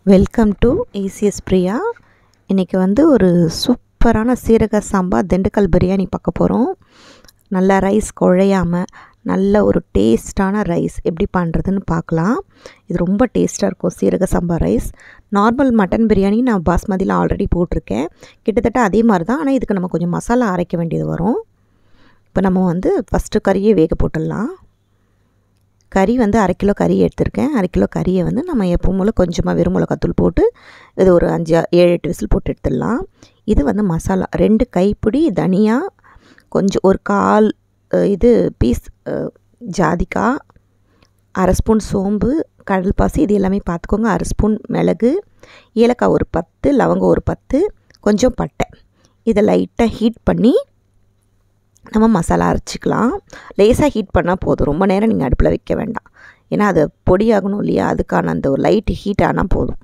welcome to ACS Priya இன்றைக்கி வந்து ஒரு சூப்பரான சீரக சாம்பா திண்டுக்கல் பிரியாணி பார்க்க போகிறோம் நல்லா ரைஸ் குழையாமல் நல்ல ஒரு டேஸ்டான ரைஸ் எப்படி பண்ணுறதுன்னு பார்க்கலாம் இது ரொம்ப டேஸ்ட்டாக இருக்கும் சீரக சாம்பா ரைஸ் நார்மல் மட்டன் பிரியாணி நான் பாஸ்மதியில் ஆல்ரெடி போட்டிருக்கேன் கிட்டத்தட்ட அதே மாதிரி தான் ஆனால் இதுக்கு நம்ம கொஞ்சம் மசாலா அரைக்க வேண்டியது வரும் இப்போ நம்ம வந்து ஃபஸ்ட்டு கறியை வேக போட்டுடலாம் கறி வந்து அரை கிலோ கறி எடுத்திருக்கேன் அரை கிலோ கறியை வந்து நம்ம எப்பவும் போல் கொஞ்சமாக வெறும் மிளகாத்தூள் போட்டு இது ஒரு அஞ்சு ஏழு எட்டு விசில் போட்டு எடுத்துடலாம் இது வந்து மசாலா ரெண்டு கைப்பிடி தனியா கொஞ்சம் ஒரு கால் இது பீஸ் ஜாதிக்காய் அரை ஸ்பூன் சோம்பு கடல் பாசி இது எல்லாமே பார்த்துக்கோங்க அரை ஸ்பூன் மிளகு ஏலக்காய் ஒரு பத்து லவங்கம் ஒரு பத்து கொஞ்சம் பட்டை இதை லைட்டாக ஹீட் பண்ணி நம்ம மசாலா அரைச்சிக்கலாம் லேசாக ஹீட் பண்ணால் போதும் ரொம்ப நேரம் நீங்கள் அடுப்பில் வைக்க வேண்டாம் ஏன்னா அது பொடியாகணும் இல்லையா அதுக்கான அந்த ஒரு லைட் ஹீட் ஆனால் போதும்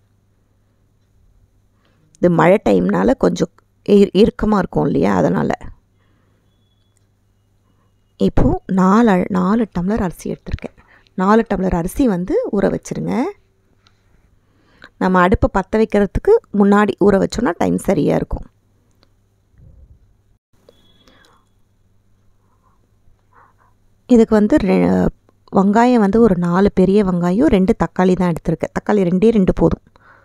இது மழை டைம்னால கொஞ்சம் இறுக்கமாக இருக்கும் இல்லையா அதனால் இப்போது நாலு நாலு டம்ளர் அரிசி எடுத்திருக்கேன் நாலு டம்ளர் அரிசி வந்து ஊற வச்சுருங்க நம்ம அடுப்பை பற்ற வைக்கிறதுக்கு முன்னாடி ஊற வச்சோன்னா டைம் சரியாக இருக்கும் இதுக்கு வந்து வெங்காயம் வந்து ஒரு நாலு பெரிய வெங்காயம் ரெண்டு தக்காளி தான் எடுத்திருக்கேன் தக்காளி ரெண்டே ரெண்டு போதும்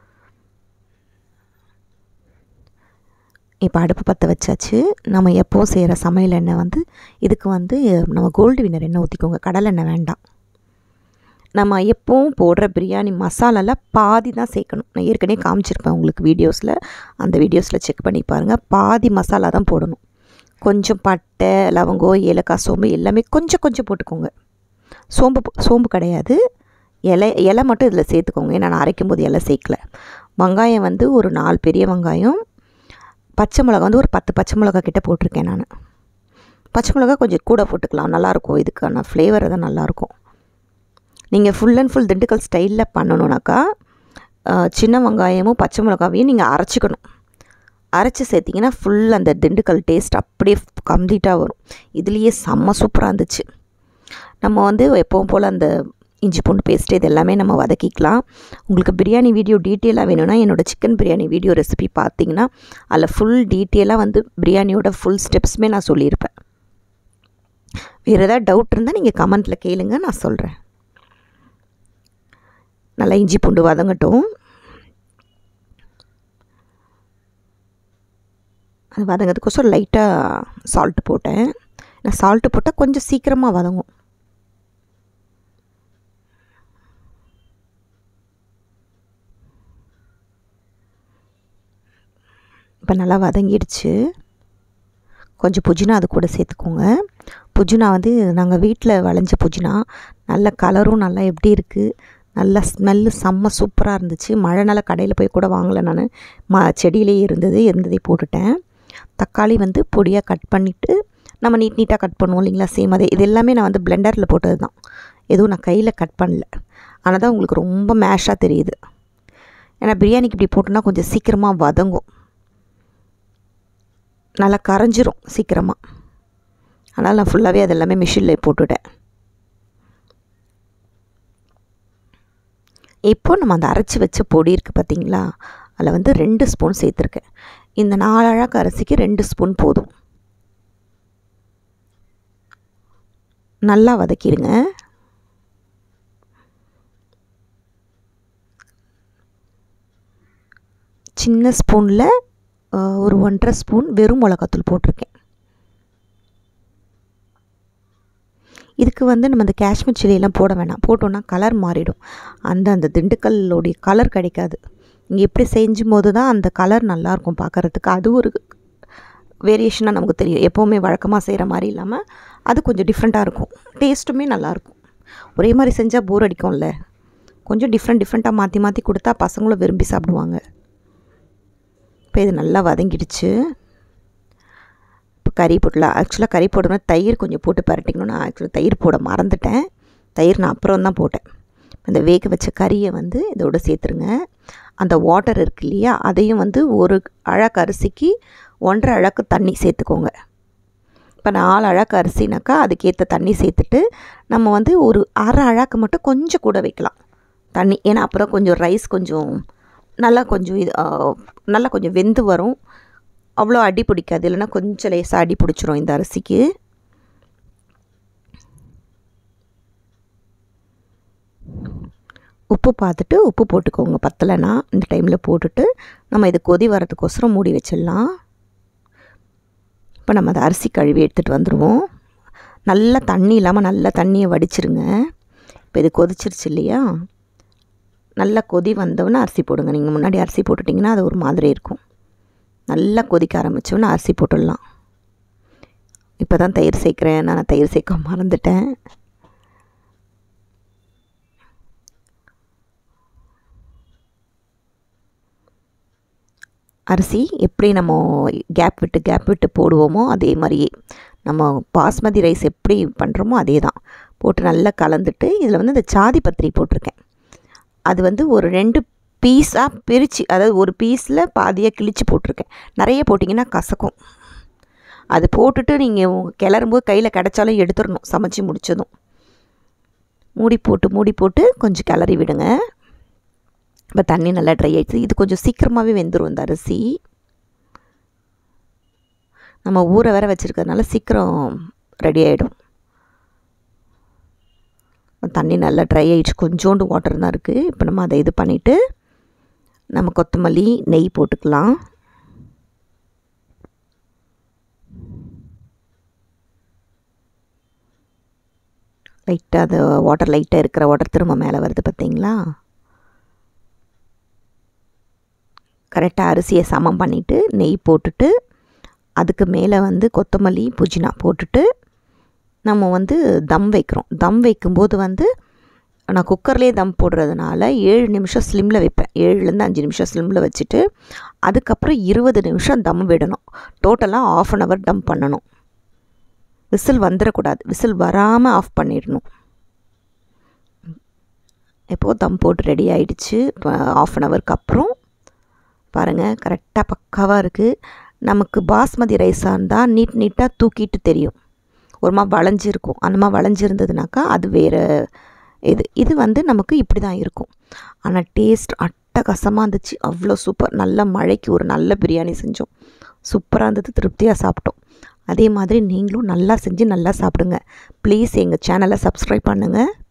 இப்போ அடுப்பு பற்ற வச்சாச்சு நம்ம எப்போவும் செய்கிற சமையல் எண்ணெய் வந்து இதுக்கு வந்து நம்ம கோல்டு வினர் எண்ணெய் ஊற்றிக்கோங்க கடலை எண்ணெய் வேண்டாம் நம்ம எப்போவும் போடுற பிரியாணி மசாலாவில் பாதி தான் சேர்க்கணும் நான் ஏற்கனவே காமிச்சிருப்பேன் உங்களுக்கு வீடியோஸில் அந்த வீடியோஸில் செக் பண்ணி பாருங்கள் பாதி மசாலா தான் போடணும் கொஞ்சம் பட்டை லவங்கம் ஏலக்காய் சோம்பு எல்லாமே கொஞ்சம் கொஞ்சம் போட்டுக்கோங்க சோம்பு சோம்பு கிடையாது இலை இலை மட்டும் இதில் சேர்த்துக்கோங்க ஏன்னா நான் அரைக்கும் போது இலை சேர்க்கல வெங்காயம் வந்து ஒரு நாலு பெரிய வெங்காயம் பச்சை மிளகா வந்து ஒரு பத்து பச்சை மிளகா கிட்டே போட்டிருக்கேன் நான் பச்சை மிளகா கொஞ்சம் கூட போட்டுக்கலாம் நல்லாயிருக்கும் இதுக்கான ஃப்ளேவர் தான் நல்லாயிருக்கும் நீங்கள் ஃபுல் அண்ட் ஃபுல் திண்டுக்கல் ஸ்டைலில் பண்ணணுனாக்கா சின்ன வெங்காயமும் பச்சை மிளகாவையும் நீங்கள் அரைச்சிக்கணும் அரைச்சி சேர்த்திங்கன்னா ஃபுல் அந்த திண்டுக்கல் டேஸ்ட் அப்படியே கம்ப்ளீட்டாக வரும் இதுலேயே செம்ம சூப்பராக இருந்துச்சு நம்ம வந்து எப்பவும் போல் அந்த இஞ்சி பூண்டு பேஸ்ட்டு இது எல்லாமே நம்ம வதக்கிக்கலாம் உங்களுக்கு பிரியாணி வீடியோ டீட்டெயிலாக வேணும்னா என்னோடய சிக்கன் பிரியாணி வீடியோ ரெசிபி பார்த்தீங்கன்னா அதில் ஃபுல் டீட்டெயிலாக வந்து பிரியாணியோட ஃபுல் ஸ்டெப்ஸுமே நான் சொல்லியிருப்பேன் வேறு ஏதாவது டவுட் இருந்தால் நீங்கள் கமெண்ட்டில் கேளுங்க நான் சொல்கிறேன் நல்லா இஞ்சி பூண்டு வதங்கட்டும் அது வதங்கிறதுக்கோசரம் லைட்டாக சால்ட்டு போட்டேன் நான் சால்ட்டு போட்டால் கொஞ்சம் சீக்கிரமாக வதங்கும் இப்போ நல்லா வதங்கிடுச்சு கொஞ்சம் புதினா அது கூட சேர்த்துக்கோங்க புதினா வந்து நாங்கள் வீட்டில் விளைஞ்ச புதினா நல்ல கலரும் நல்லா எப்படி இருக்குது நல்ல ஸ்மெல்லு செம்ம சூப்பராக இருந்துச்சு மழைனால கடையில் போய் கூட வாங்கலை நான் ம செடியிலே இருந்தது இருந்ததை போட்டுட்டேன் தக்காளி வந்து பொடியாக கட் பண்ணிவிட்டு நம்ம நீட் நீட்டாக கட் பண்ணுவோம் இல்லைங்களா சேம் அதே இது எல்லாமே நான் வந்து பிளெண்டரில் போட்டது தான் எதுவும் நான் கையில் கட் பண்ணல ஆனால் தான் உங்களுக்கு ரொம்ப மேஷாக தெரியுது ஏன்னா பிரியாணிக்கு இப்படி போட்டோன்னா கொஞ்சம் சீக்கிரமாக வதங்கும் நல்லா கரைஞ்சிரும் சீக்கிரமாக அதனால் நான் ஃபுல்லாகவே அது எல்லாமே மிஷினில் போட்டுவிட்டேன் இப்போ நம்ம அந்த அரைச்சி வச்ச பொடி இருக்குது பார்த்திங்களா அதில் வந்து ரெண்டு ஸ்பூன் சேர்த்துருக்கேன் இந்த நாலு அழகு அரிசிக்கு ரெண்டு ஸ்பூன் போதும் நல்லா வதக்கிடுங்க சின்ன ஸ்பூனில் ஒரு ஒன்றரை ஸ்பூன் வெறும் மிளகாத்தூள் போட்டிருக்கேன் இதுக்கு வந்து நம்ம இந்த காஷ்மீர் சில்லியெல்லாம் போட வேணாம் போட்டோன்னா கலர் மாறிடும் அந்த அந்த திண்டுக்கல்லுடைய கலர் கிடைக்காது இங்கே எப்படி செஞ்சும் போது தான் அந்த கலர் நல்லாயிருக்கும் பார்க்குறதுக்கு அது ஒரு வேரியேஷனாக நமக்கு தெரியும் எப்போவுமே வழக்கமாக செய்கிற மாதிரி இல்லாமல் அது கொஞ்சம் டிஃப்ரெண்ட்டாக இருக்கும் டேஸ்ட்டுமே நல்லாயிருக்கும் ஒரே மாதிரி செஞ்சால் போர் அடிக்கும்ல கொஞ்சம் டிஃப்ரெண்ட் டிஃப்ரெண்ட்டாக மாற்றி மாற்றி கொடுத்தா பசங்களும் விரும்பி சாப்பிடுவாங்க இப்போ இது நல்லா வதங்கிடுச்சு இப்போ கறி போடலாம் ஆக்சுவலாக கறி போடணும் தயிர் கொஞ்சம் போட்டு பரட்டிக்கணும் நான் ஆக்சுவலாக தயிர் போட மறந்துட்டேன் தயிர் நான் அப்புறம் தான் போட்டேன் அந்த வேக வச்ச கறியை வந்து இதோட சேர்த்துருங்க அந்த வாட்டர் இருக்கு இல்லையா அதையும் வந்து ஒரு அழகு அரிசிக்கு ஒன்றரை அழகு தண்ணி சேர்த்துக்கோங்க இப்போ நாலு அழகு அரிசினாக்கா அதுக்கேற்ற தண்ணி சேர்த்துட்டு நம்ம வந்து ஒரு அரை அழகு மட்டும் கொஞ்சம் கூட வைக்கலாம் தண்ணி ஏன்னா அப்புறம் கொஞ்சம் ரைஸ் கொஞ்சம் நல்லா கொஞ்சம் இது ஆ, நல்லா கொஞ்சம் வெந்து வரும் அவ்வளோ அடி பிடிக்காது இல்லைன்னா கொஞ்சம் லேசாக அடி பிடிச்சிரும் இந்த அரிசிக்கு உப்பு பார்த்துட்டு உப்பு போட்டுக்கோங்க பத்தலைன்னா இந்த டைமில் போட்டுட்டு நம்ம இது கொதி வரதுக்கோசரம் மூடி வச்சிடலாம் இப்போ நம்ம அதை அரிசி கழுவி எடுத்துகிட்டு வந்துடுவோம் நல்லா தண்ணி இல்லாமல் நல்லா தண்ணியை வடிச்சிருங்க இப்போ இது கொதிச்சிருச்சு இல்லையா நல்லா கொதி வந்தவுடனே அரிசி போடுங்க நீங்கள் முன்னாடி அரிசி போட்டுட்டிங்கன்னா அது ஒரு மாதிரி இருக்கும் நல்லா கொதிக்க ஆரம்பித்தோன்னே அரிசி போட்டுடலாம் இப்போ தான் தயிர் சேர்க்குறேன் நான் தயிர் சேர்க்க மறந்துட்டேன் அரிசி எப்படி நம்ம கேப் விட்டு கேப் விட்டு போடுவோமோ அதே மாதிரியே நம்ம பாஸ்மதி ரைஸ் எப்படி பண்ணுறோமோ அதே தான் போட்டு நல்லா கலந்துட்டு இதில் வந்து இந்த சாதி பத்திரி போட்டிருக்கேன் அது வந்து ஒரு ரெண்டு பீஸாக பிரித்து அதாவது ஒரு பீஸில் பாதியாக கிழிச்சு போட்டிருக்கேன் நிறைய போட்டிங்கன்னா கசக்கும் அது போட்டுட்டு நீங்கள் கிளறும்போது கையில் கிடச்சாலும் எடுத்துடணும் சமைச்சு முடிச்சதும் மூடி போட்டு மூடி போட்டு கொஞ்சம் கிளறி விடுங்க இப்போ தண்ணி நல்லா ட்ரை ஆயிடுச்சு இது கொஞ்சம் சீக்கிரமாகவே வெந்துடும் இந்த அரிசி நம்ம ஊற வேற வச்சுருக்கறதுனால சீக்கிரம் ரெடி ஆகிடும் தண்ணி நல்லா ட்ரை ஆயிடுச்சு கொஞ்சோண்டு வாட்டர் தான் இருக்குது இப்போ நம்ம அதை இது பண்ணிவிட்டு நம்ம கொத்தமல்லி நெய் போட்டுக்கலாம் லைட்டாக அது வாட்டர் லைட்டாக இருக்கிற வாட்டர் திரும்ப மேலே வருது பார்த்தீங்களா கரெக்டாக அரிசியை சமம் பண்ணிவிட்டு நெய் போட்டுட்டு அதுக்கு மேலே வந்து கொத்தமல்லி புதினா போட்டுட்டு நம்ம வந்து தம் வைக்கிறோம் தம் வைக்கும்போது வந்து நான் குக்கர்லேயே தம் போடுறதுனால ஏழு நிமிஷம் ஸ்லிம்மில் வைப்பேன் ஏழுலேருந்து அஞ்சு நிமிஷம் ஸ்லிம்மில் வச்சுட்டு அதுக்கப்புறம் இருபது நிமிஷம் தம் விடணும் டோட்டலாக ஆஃப் அன் ஹவர் தம் பண்ணணும் விசில் வந்துடக்கூடாது விசில் வராமல் ஆஃப் பண்ணிடணும் இப்போது தம் போட்டு ரெடி ஆயிடுச்சு ஆஃப் அன் ஹவருக்கு அப்புறம் பாருங்கள் கரெக்டாக பக்காவாக இருக்குது நமக்கு பாஸ்மதி ரைஸாக இருந்தால் நீட் நீட்டாக தூக்கிட்டு தெரியும் ஒரு மாதிரி வளைஞ்சிருக்கும் அந்த மாதிரி வளைஞ்சிருந்ததுனாக்கா அது வேறு இது இது வந்து நமக்கு இப்படி தான் இருக்கும் ஆனால் டேஸ்ட் அட்டகாசமாக இருந்துச்சு அவ்வளோ சூப்பர் நல்ல மழைக்கு ஒரு நல்ல பிரியாணி செஞ்சோம் சூப்பராக இருந்தது திருப்தியாக சாப்பிட்டோம் அதே மாதிரி நீங்களும் நல்லா செஞ்சு நல்லா சாப்பிடுங்க ப்ளீஸ் எங்கள் சேனலை சப்ஸ்கிரைப் பண்ணுங்கள்